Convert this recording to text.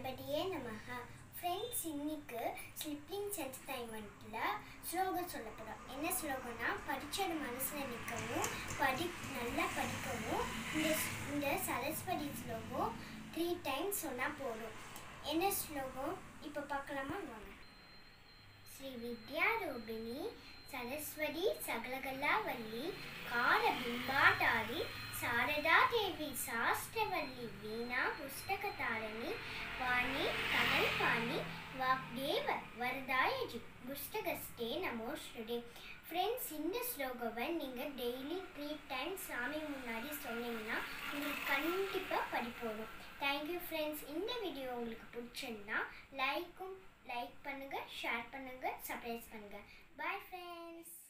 கணபதியே நமக ஃப்ரெண்ட்ஸ் இன்னைக்கு ஸ்லிப்லிங் என்டர்டைன்மெண்ட்டில் ஸ்லோகம் சொல்ல போகிறோம் என்ன ஸ்லோகம்னா படித்தது மனசில் நிற்கவும் படி நல்லா படிக்கவும் இந்த இந்த சரஸ்வதி ஸ்லோகம் த்ரீ டைம்ஸ் சொன்னால் போதும் என்ன ஸ்லோகம் இப்போ பார்க்கலாமா வாங்க ஸ்ரீ வித்யாரூபிணி சரஸ்வதி சகலகலாவல்லி கார பிம்பாடாரி சாரதா தேவி சாஸ்திரவல்லி வீணா புஸ்தகதாரணி வாணி கனல் பாணி வாக்தேவ வரதாயஜி புஸ்தகஸ்தே நமோ ஸ்ருதே ஃப்ரெண்ட்ஸ் இந்த ஸ்லோகவை நீங்கள் டெய்லி த்ரீ டைம்ஸ் சாமி முன்னாடி சொன்னீங்கன்னா உங்களுக்கு கண்டிப்பாக படிப்போடும் தேங்க்யூ ஃப்ரெண்ட்ஸ் இந்த வீடியோ உங்களுக்கு பிடிச்சிருந்தா லைக்கும் லைக் பண்ணுங்கள் ஷேர் பண்ணுங்கள் சப்ரைஸ் பண்ணுங்கள் பாய் ஃப்ரெண்ட்ஸ்